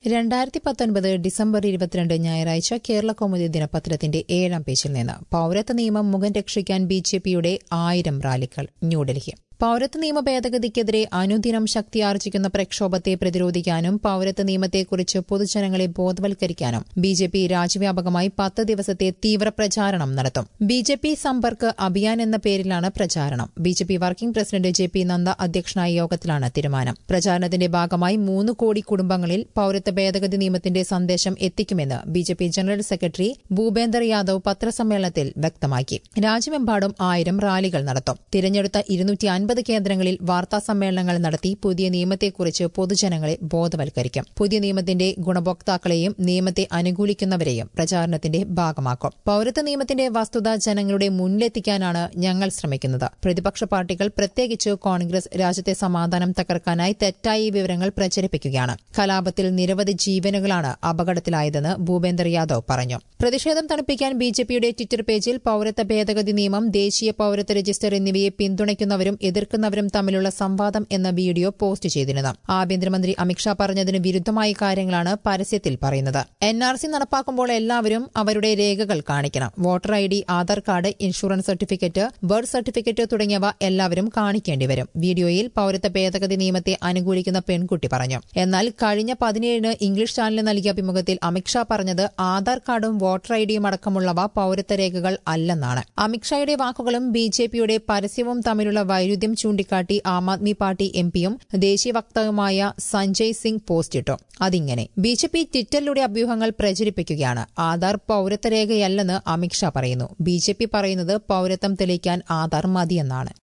രണ്ടായിരത്തി പത്തൊൻപത് ഡിസംബർ ഇരുപത്തിരണ്ട് ഞായറാഴ്ച കേരള കൗമുദി ദിനപത്രത്തിന്റെ ഏഴാം പേജിൽ നിന്ന് പൌരത്വ നിയമം മുഖം രക്ഷിക്കാൻ ബി ജെ പിയുടെ ആയിരം റാലികൾ ന്യൂഡൽഹി പൌരത്വ നിയമ ഭേദഗതിക്കെതിരെ അനുദിനം ശക്തിയാർജിക്കുന്ന പ്രക്ഷോഭത്തെ പ്രതിരോധിക്കാനും പൌരത്വ നിയമത്തെക്കുറിച്ച് പൊതുജനങ്ങളെ ബോധവൽക്കരിക്കാനും ബി ജെ പി രാജ്യവ്യാപകമായി പത്ത് ദിവസത്തെ തീവ്ര പ്രചാരണം നടത്തും B J P Sampark Abhiyan എന്ന പേരിലാണ് പ്രചാരണം B J P working president J P Nadda അധ്യക്ഷനായ യോഗത്തിലാണ് തീരുമാനം പ്രചാരണത്തിന്റെ ഭാഗമായി മൂന്ന് കോടി കുടുംബങ്ങളിൽ പൌരത്വ ഭേദഗതി നിയമത്തിന്റെ സന്ദേശം എത്തിക്കുമെന്ന് B J P general secretary Bhupender Yadav പത്രസമ്മേളനത്തിൽ വ്യക്തമാക്കി രാജ്യമെമ്പാടും ആയിരം റാലികൾ നടത്തും തിരഞ്ഞെടുത്ത ഇരുന്നൂറ്റി അൻപത് കേന്ദ്രങ്ങളിൽ വാർത്താ സമ്മേളനങ്ങൾ നടത്തി പുതിയ നിയമത്തെക്കുറിച്ച് പൊതുജനങ്ങളെ ബോധവൽക്കരിക്കും പുതിയ നിയമത്തിന്റെ ഗുണഭോക്താക്കളെയും നിയമത്തെ അനുകൂലിക്കുന്നവരെയും പ്രചാരണത്തിന്റെ ഭാഗമാക്കും പൌരത്വ നിയമത്തിന്റെ വസ്തുത ജനങ്ങളുടെ മുന്നിലെത്തിക്കാനാണ് ഞങ്ങൾ ശ്രമിക്കുന്നത് പ്രതിപക്ഷ പാർട്ടികൾ പ്രത്യേകിച്ച് കോൺഗ്രസ് രാജ്യത്തെ സമാധാനം തകർക്കാനായി തെറ്റായ വിവരങ്ങൾ പ്രചരിപ്പിക്കുകയാണ് കലാപത്തിൽ നിരവധി ജീവനുകളാണ് അപകടത്തിലായതെന്ന് ഭൂപേന്ദർ യാദവ് പറഞ്ഞു പ്രതിഷേധം തണുപ്പിക്കാൻ ബി ജെ പിയുടെ ട്വിറ്റർ പേജിൽ പൌരത്വ ഭേദഗതി നിയമം ദേശീയ പൌരത്വ രജിസ്റ്റർ എന്നിവയെ പിന്തുണയ്ക്കുന്നവരും എതിർക്കുന്നവരും തമ്മിലുള്ള സംവാദം എന്ന വീഡിയോ പോസ്റ്റ് ചെയ്തിരുന്നു ആഭ്യന്തരമന്ത്രി അമിത്ഷാ പറഞ്ഞതിന് വിരുദ്ധമായ കാര്യങ്ങളാണ് പരസ്യത്തിൽ പറയുന്നത് എൻ ആർ സി നടപ്പാക്കുമ്പോൾ എല്ലാവരും അവരുടെ രേഖകൾ കാണിക്കണം voter I D Aadhaar card insurance certificate birth certificate തുടങ്ങിയവ എല്ലാവരും കാണിക്കേണ്ടി വരും വീഡിയോയിൽ പൌരത്വ ഭേദഗതി നിയമത്തെ അനുകൂലിക്കുന്ന പെൺകുട്ടി പറഞ്ഞു എന്നാൽ കഴിഞ്ഞ പതിനേഴിന് ഇംഗ്ലീഷ് ചാനലിന് നൽകിയ അഭിമുഖത്തിൽ അമിത്ഷാ പറഞ്ഞത് ആധാർ കാർഡും വോട്ടർ ഐ ഡിയും അടക്കമുള്ളവ പൌരത്വ രേഖകൾ അല്ലെന്നാണ് അമിത്ഷായുടെ വാക്കുകളും ബി ജെ പിയുടെ പരസ്യവും തമ്മിലുള്ള വൈരുദ്ധ്യം ചൂണ്ടിക്കാട്ടി ആം ആദ്മി പാർട്ടി എം പിയും ദേശീയ വക്താവുമായ സഞ്ജയ് സിംഗ് പോസ്റ്റിട്ടു അതിങ്ങനെ ബി ജെ പി ട്വിറ്ററിലൂടെ അഭ്യൂഹങ്ങൾ പ്രചരിപ്പിക്കുകയാണ് ആധാർ പൌരത്വ രേഖയല്ലെന്ന് അമിത്ഷാ പറയുന്നു ബി ജെ പി പറയുന്നത് പൌരത്വം തെളിയിക്കാൻ ആധാർ മതിയെന്നാണ്